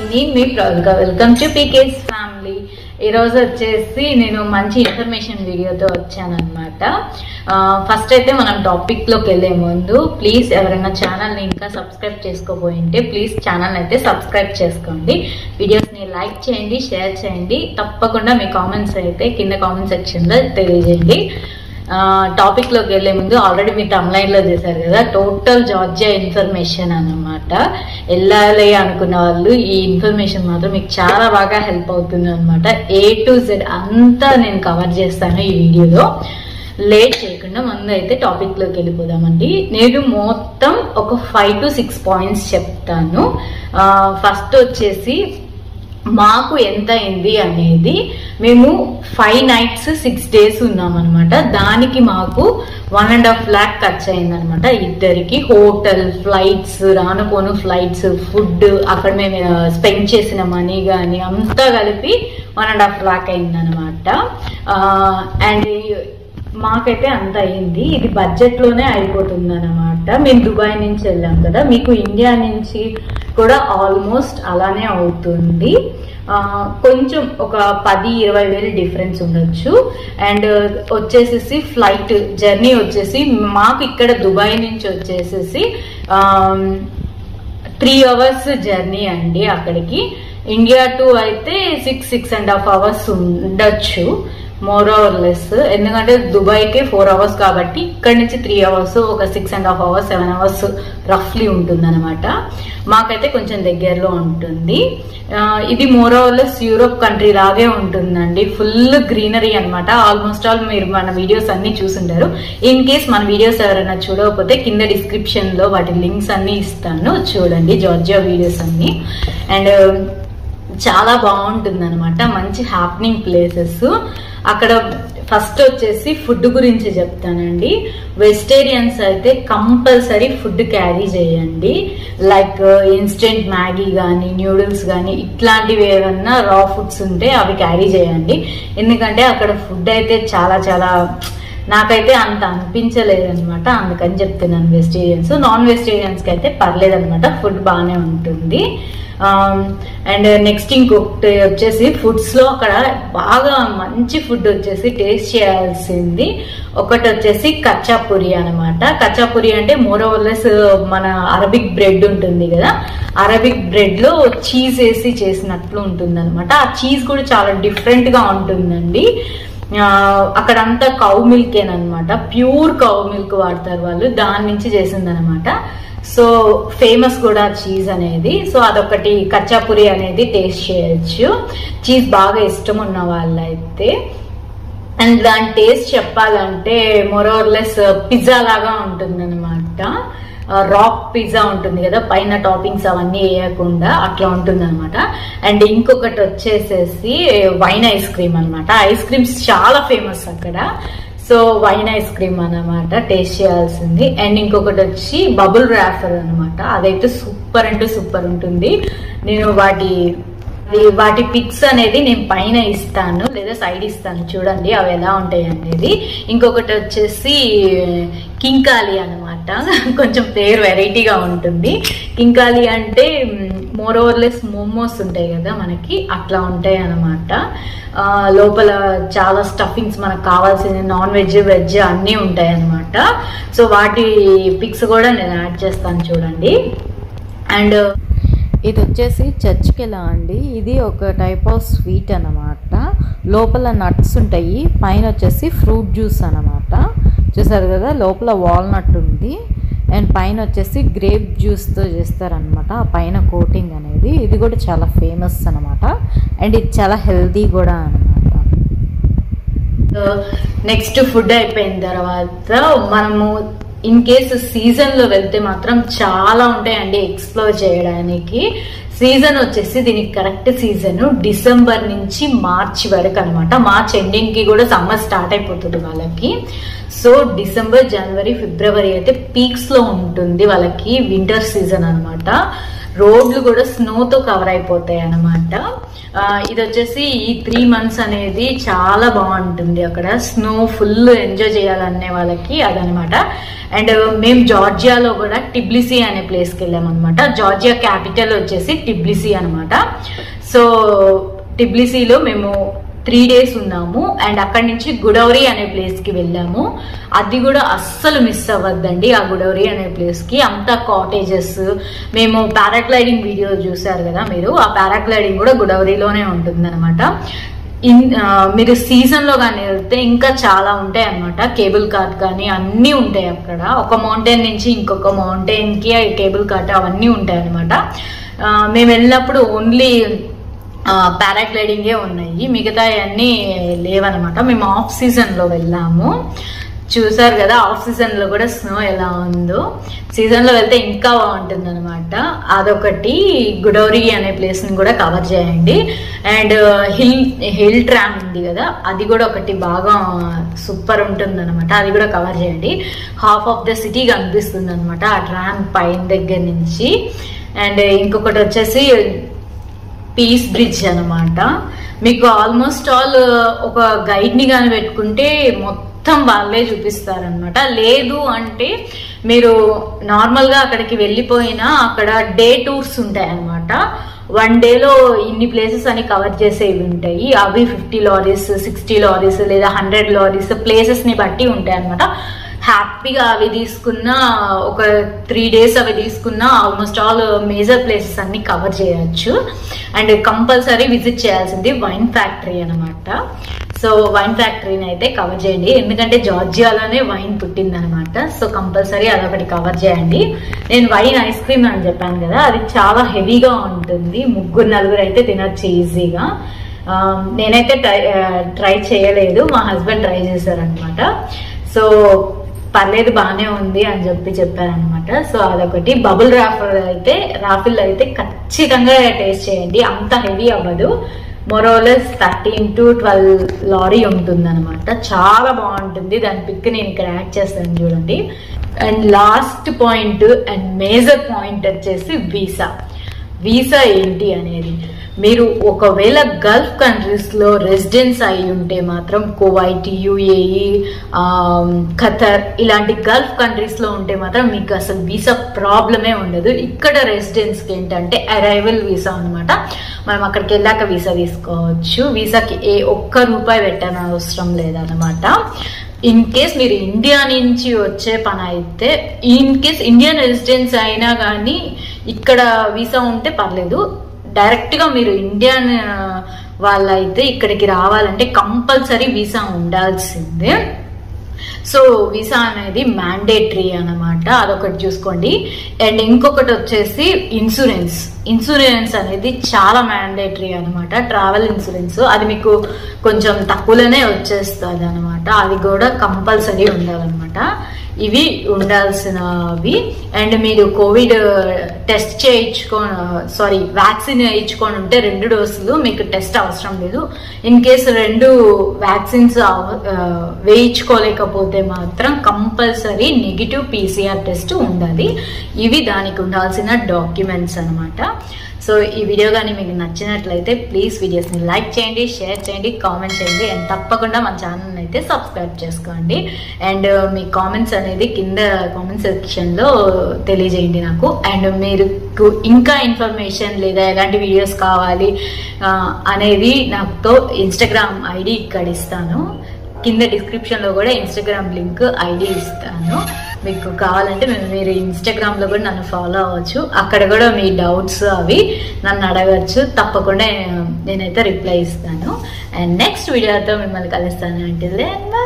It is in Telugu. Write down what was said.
నేను మీ Pravalka welcome to PK's family ఈరోజు వచ్చేసి నేను మంచి ఇన్ఫర్మేషన్ వీడియోతో వచ్చానమాట ఫస్ట్ అయితే మనం టాపిక్లోకి వెళ్ళే ముందు ప్లీజ్ ఎవరైనా ఛానల్ని ఇంకా సబ్స్క్రైబ్ చేసుకోబోయింటే ప్లీజ్ ఛానల్ అయితే సబ్స్క్రైబ్ చేసుకోండి వీడియోస్ని లైక్ చేయండి షేర్ చేయండి తప్పకుండా మీ కామెంట్స్ అయితే కింద కామెంట్ సెక్షన్లో తెలియజేయండి టాపిక్ లోకి వెళ్లే ముందు ఆల్రెడీ మీరు తమిళైన్ లో చేశారు కదా టోటల్ జార్జియా ఇన్ఫర్మేషన్ అన్నమాట వెళ్ళాలి అనుకున్న వాళ్ళు ఈ ఇన్ఫర్మేషన్ మాత్రం మీకు చాలా బాగా హెల్ప్ అవుతుంది అనమాట ఏ టు జెడ్ అంతా నేను కవర్ చేస్తాను ఈ వీడియోలో లేట్ చేయకుండా ముందు అయితే టాపిక్ లోకి వెళ్ళిపోదామండి నేను మొత్తం ఒక ఫైవ్ టు సిక్స్ పాయింట్స్ చెప్తాను ఫస్ట్ వచ్చేసి మాకు ఎంత అయింది అనేది మేము ఫైవ్ నైట్స్ సిక్స్ డేస్ ఉన్నాం అనమాట దానికి మాకు వన్ అండ్ హాఫ్ ల్యాక్ ఖర్చు అయింది అనమాట ఇద్దరికి హోటల్ ఫ్లైట్స్ రానుపోను ఫ్లైట్స్ ఫుడ్ అక్కడ మేము స్పెండ్ చేసిన మనీ కానీ అంతా కలిపి వన్ అండ్ హాఫ్ ల్యాక్ అయింది అనమాట అండ్ మాకైతే అంత అయింది ఇది బడ్జెట్ లోనే అయిపోతుంది అనమాట మేము దుబాయ్ నుంచి వెళ్ళాం కదా మీకు ఇండియా నుంచి కూడా ఆల్మోస్ట్ అలానే అవుతుంది కొంచెం ఒక పది ఇరవై వేలు డిఫరెన్స్ ఉండొచ్చు అండ్ వచ్చేసేసి ఫ్లైట్ జర్నీ వచ్చేసి మాకు ఇక్కడ దుబాయ్ నుంచి వచ్చేసేసి త్రీ అవర్స్ జర్నీ అండి అక్కడికి ఇండియా టు అయితే six six and half hours ఉండొచ్చు మోర్ ఓవర్ లెస్ ఎందుకంటే దుబాయ్కి ఫోర్ అవర్స్ కాబట్టి ఇక్కడ నుంచి త్రీ అవర్స్ ఒక six and half hours seven hours రఫ్లీ ఉంటుంది అనమాట మాకైతే కొంచెం దగ్గరలో ఉంటుంది ఇది more over less Europe country లాగే ఉంటుందండి ఫుల్ గ్రీనరీ అనమాట ఆల్మోస్ట్ ఆల్ మీరు మన వీడియోస్ అన్ని చూసుంటారు ఇన్ కేస్ మన వీడియోస్ ఎవరైనా చూడకపోతే కింద డిస్క్రిప్షన్ లో వాటి లింక్స్ అన్ని ఇస్తాను చూడండి జార్జియా వీడియోస్ అన్ని అండ్ చాలా బాగుంటుంది అనమాట మంచి హ్యాపనింగ్ ప్లేసెస్ అక్కడ ఫస్ట్ వచ్చేసి ఫుడ్ గురించి చెప్తానండి వెజిటేరియన్స్ అయితే కంపల్సరీ ఫుడ్ క్యారీ చేయండి లైక్ ఇన్స్టెంట్ మ్యాగీ కానీ న్యూడిల్స్ కానీ ఇట్లాంటివి ఏమన్నా రా ఫుడ్స్ ఉంటే అవి క్యారీ చేయండి ఎందుకంటే అక్కడ ఫుడ్ అయితే చాలా చాలా నాకైతే అంత అనిపించలేదు అనమాట అందుకని చెప్తున్నాను వెజిటేరియన్స్ నాన్ వెజిటేరియన్స్కి అయితే పర్లేదు అనమాట ఫుడ్ బాగానే ఉంటుంది అండ్ నెక్స్ట్ ఇంకొకటి వచ్చేసి ఫుడ్స్ లో అక్కడ బాగా మంచి ఫుడ్ వచ్చేసి టేస్ట్ చేయాల్సింది ఒకటి వచ్చేసి కచ్చాపురి అనమాట కచ్చాపురి అంటే మోరోవర్లెస్ మన అరబిక్ బ్రెడ్ ఉంటుంది కదా అరబిక్ బ్రెడ్ లో చీజ్ వేసి చేసినట్లు ఉంటుంది అనమాట ఆ చీజ్ కూడా చాలా డిఫరెంట్ గా ఉంటుందండి అక్కడంతా కౌ మిల్క్ అనమాట ప్యూర్ కౌ మిల్క్ వాడతారు వాళ్ళు దాని నుంచి చేసింది అనమాట సో ఫేమస్ కూడా చీజ్ అనేది సో అదొకటి కచ్చాపురి అనేది టేస్ట్ చేయొచ్చు చీజ్ బాగా ఇష్టం ఉన్న వాళ్ళైతే అండ్ దాని టేస్ట్ చెప్పాలంటే మొరోర్లెస్ పిజ్జా లాగా ఉంటుంది అనమాట రాక్ పిజ్జా ఉంటుంది కదా పైన టాపింగ్స్ అవన్నీ వేయకుండా అట్లా ఉంటుంది అనమాట అండ్ ఇంకొకటి వచ్చేసేసి వైన్ ఐస్ క్రీమ్ అనమాట ఐస్ క్రీమ్స్ చాలా ఫేమస్ అక్కడ సో వైన్ ఐస్ క్రీమ్ అనమాట టేస్ట్ చేయాల్సింది అండ్ ఇంకొకటి వచ్చి బబుల్ ర్యాఫర్ అనమాట అదైతే సూపర్ అంటే సూపర్ ఉంటుంది నేను వాటి వాటి పిక్స్ అనేది నేను పైన ఇస్తాను లేదా సైడ్ ఇస్తాను చూడండి అవి ఎలా ఉంటాయి అనేది ఇంకొకటి వచ్చేసి కింకాలి అనమాట కొంచెం పేరు వెరైటీగా ఉంటుంది కింకాలి అంటే మోర్ ఓవర్లెస్ మోమోస్ ఉంటాయి కదా మనకి అట్లా ఉంటాయి అనమాట లోపల చాలా స్టఫింగ్స్ మనకు కావాల్సిన నాన్ వెజ్ వెజ్ అన్నీ ఉంటాయి అనమాట సో వాటి పిక్స్ కూడా నేను యాడ్ చేస్తాను చూడండి అండ్ ఇది వచ్చేసి చర్చ్కెలా అండి ఇది ఒక టైప్ ఆఫ్ స్వీట్ అనమాట లోపల నట్స్ ఉంటాయి పైన వచ్చేసి ఫ్రూట్ జ్యూస్ అనమాట చూసారు కదా లోపల వాల్నట్ ఉంది అండ్ పైన వచ్చేసి గ్రేప్ జ్యూస్తో చేస్తారనమాట ఆ పైన కోటింగ్ అనేది ఇది కూడా చాలా ఫేమస్ అనమాట అండ్ ఇది చాలా హెల్దీ కూడా అనమాట నెక్స్ట్ ఫుడ్ అయిపోయిన తర్వాత మనము ఇన్ కేసు సీజన్ లో వెళ్తే మాత్రం చాలా ఉంటాయండి ఎక్స్ప్లోర్ చేయడానికి సీజన్ వచ్చేసి దీనికి కరెక్ట్ సీజన్ డిసెంబర్ నుంచి మార్చి వరకు అనమాట మార్చ్ ఎండింగ్ కి కూడా సమ్మర్ స్టార్ట్ అయిపోతుంది వాళ్ళకి సో డిసెంబర్ జనవరి ఫిబ్రవరి అయితే పీక్స్ లో ఉంటుంది వాళ్ళకి వింటర్ సీజన్ అనమాట రోడ్లు కూడా స్నోతో కవర్ అయిపోతాయి అన్నమాట ఆ, ఇది వచ్చేసి ఈ త్రీ మంత్స్ అనేది చాలా బాగుంటుంది అక్కడ స్నో ఫుల్ ఎంజాయ్ చేయాలనే వాళ్ళకి అదనమాట అండ్ మేము జార్జియాలో కూడా టిబ్లిసీ అనే ప్లేస్కి వెళ్ళాం అనమాట జార్జియా క్యాపిటల్ వచ్చేసి టిబ్లిసీ అనమాట సో టిబ్లిసీలో మేము త్రీ డేస్ ఉన్నాము అండ్ అక్కడి నుంచి గుడౌరి అనే ప్లేస్ కి వెళ్ళాము అది కూడా అస్సలు మిస్ అవ్వద్దండి ఆ గుడౌరి అనే ప్లేస్ కి అంతా కాటేజెస్ మేము పారాగ్లైడింగ్ వీడియో చూసారు కదా మీరు ఆ పారాగ్లైడింగ్ కూడా గుడౌరిలోనే ఉంటుంది ఇన్ ఆ, మీరు సీజన్ లో కానీ వెళ్తే ఇంకా చాలా ఉంటాయి అన్నమాట కేబుల్ కార్ట్ కానీ అన్నీ ఉంటాయి అక్కడ ఒక మౌంటైన్ నుంచి ఇంకొక మౌంటైన్ కి కేబుల్ కార్ట్ అవన్నీ ఉంటాయి అనమాట మేము వెళ్ళినప్పుడు ఓన్లీ పారాగ్లైడింగే ఉన్నాయి మిగతా అన్నీ లేవన్నమాట మేము ఆఫ్ సీజన్ లో వెళ్ళాము చూసారు కదా ఆఫ్ సీజన్ లో కూడా స్నో ఎలా ఉందో సీజన్ లో వెళ్తే ఇంకా బాగుంటుంది అనమాట అదొకటి గుడౌరి అనే ప్లేస్ ని కూడా కవర్ చేయండి అండ్ హిల్ హిల్ ట్రామ్ ఉంది కదా అది కూడా ఒకటి బాగా సూపర్ ఉంటుంది అనమాట అది కూడా కవర్ చేయండి హాఫ్ ఆఫ్ ద సిటీ కనిపిస్తుంది అనమాట ఆ ట్రామ్ పైన దగ్గర నుంచి అండ్ ఇంకొకటి వచ్చేసి పీస్ బ్రిడ్జ్ అన్నమాట మీకు ఆల్మోస్ట్ ఆల్ ఒక గైడ్ ని కానీ పెట్టుకుంటే మొత్తం వాళ్ళే చూపిస్తారనమాట లేదు అంటే మీరు నార్మల్ గా అక్కడికి వెళ్ళిపోయినా అక్కడ డే టూర్స్ ఉంటాయి అనమాట వన్ డేలో ఇన్ని ప్లేసెస్ అని కవర్ చేసేవి ఉంటాయి అవి ఫిఫ్టీ లారీస్ సిక్స్టీ లారీస్ లేదా హండ్రెడ్ లారీస్ ప్లేసెస్ ని బట్టి ఉంటాయి అనమాట హ్యాపీగా అవి తీసుకున్న ఒక త్రీ డేస్ అవి తీసుకున్న ఆల్మోస్ట్ ఆల్ మేజర్ ప్లేసెస్ అన్ని కవర్ చేయొచ్చు అండ్ కంపల్సరీ విజిట్ చేయాల్సింది వైన్ ఫ్యాక్టరీ అనమాట సో వైన్ ఫ్యాక్టరీని అయితే కవర్ చేయండి ఎందుకంటే జార్జియాలోనే వైన్ పుట్టింది అనమాట సో కంపల్సరీ అదొకటి కవర్ చేయండి నేను వైన్ ఐస్ క్రీమ్ అని చెప్పాను కదా అది చాలా హెవీగా ఉంటుంది ముగ్గురు నలుగురు అయితే తినొచ్చు ఈజీగా ఆ, నేనైతే ట్రై ట్రై చేయలేదు మా హస్బెండ్ ట్రై చేశారనమాట సో పర్లేదు బాగానే ఉంది అని చెప్పి చెప్పారనమాట సో అదొకటి బబుల్ రాఫిల్ అయితే రాఫిల్ అయితే ఖచ్చితంగా టేస్ట్ చేయండి అంత హెవీ అవ్వదు more or less thirteen to twelve lari ఉంటుంది అనమాట చాలా బాగుంటుంది దాని పిక్ నేను ఇక్కడ యాడ్ చేస్తాను చూడండి and last point and major point వచ్చేసి వీసా వీసా ఏంటి అనేది మీరు ఒకవేళ గల్ఫ్ కంట్రీస్ లో రెసిడెన్స్ అయి ఉంటే మాత్రం కువైట్ యుఏఈ ఖతర్ ఇలాంటి గల్ఫ్ కంట్రీస్ లో ఉంటే మాత్రం మీకు అసలు వీసా ప్రాబ్లమే ఉండదు ఇక్కడ రెసిడెన్స్ కి ఏంటంటే అరైవల్ వీసా అన్నమాట మనం అక్కడికి వెళ్ళాక వీసా తీసుకోవచ్చు వీసాకి ఏ ఒక్క రూపాయి పెట్టని అవసరం లేదన్నమాట ఇన్ కేస్ మీరు ఇండియా నుంచి వచ్చే పని అయితే ఇన్ కేస్ ఇండియన్ రెసిడెన్స్ అయినా కానీ ఇక్కడ వీసా ఉంటే పర్లేదు డైరెక్ట్ గా మీరు ఇండియన్ వాళ్ళైతే ఇక్కడికి రావాలంటే కంపల్సరీ వీసా ఉండాల్సిందే సో వీసా అనేది మ్యాండేటరీ అన్నమాట అదొకటి చూసుకోండి అండ్ ఇంకొకటి వచ్చేసి ఇన్సూరెన్స్ ఇన్సూరెన్స్ అనేది చాలా మ్యాండేటరీ అనమాట ట్రావెల్ ఇన్సూరెన్స్ అది మీకు కొంచెం తక్కువలోనే వచ్చేస్తుంది అనమాట అది కూడా కంపల్సరీ ఉండాలన్నమాట ఇవి ఉండాల్సినవి అండ్ మీరు కోవిడ్ టెస్ట్ చేయించుకో సారీ వ్యాక్సిన్ వేయించుకొని ఉంటే రెండు డోసులు మీకు టెస్ట్ అవసరం లేదు ఇన్ కేసు రెండు వ్యాక్సిన్స్ వేయించుకోలేకపోతే మాత్రం కంపల్సరీ నెగిటివ్ పీసీఆర్ టెస్ట్ ఉండాలి ఇవి దానికి ఉండాల్సిన డాక్యుమెంట్స్ అన్నమాట సో ఈ వీడియో కానీ మీకు నచ్చినట్లయితే ప్లీజ్ వీడియోస్ని లైక్ చేయండి షేర్ చేయండి కామెంట్ చేయండి అండ్ తప్పకుండా మన ఛానల్ అయితే సబ్స్క్రైబ్ చేసుకోండి అండ్ మీ కామెంట్స్ అనేది కింద కామెంట్ సెక్షన్లో తెలియజేయండి నాకు అండ్ మీరు ఇంకా ఇన్ఫర్మేషన్ లేదా ఎలాంటి వీడియోస్ కావాలి ఆ, అనేది నాతో ఇన్స్టాగ్రామ్ ఐడి ఇక్కడ ఇస్తాను కింద డిస్క్రిప్షన్ లో కూడా ఇన్స్టాగ్రామ్ లింక్ ఐడి ఇస్తాను మీకు కావాలంటే మేము మీరు ఇన్స్టాగ్రామ్ లో కూడా నన్ను ఫాలో అవ్వచ్చు అక్కడ కూడా మీ డౌట్స్ అవి నన్ను అడగచ్చు తప్పకుండా నేనైతే రిప్లై ఇస్తాను అండ్ నెక్స్ట్ వీడియోతో మిమ్మల్ని కలుస్తాను అంటే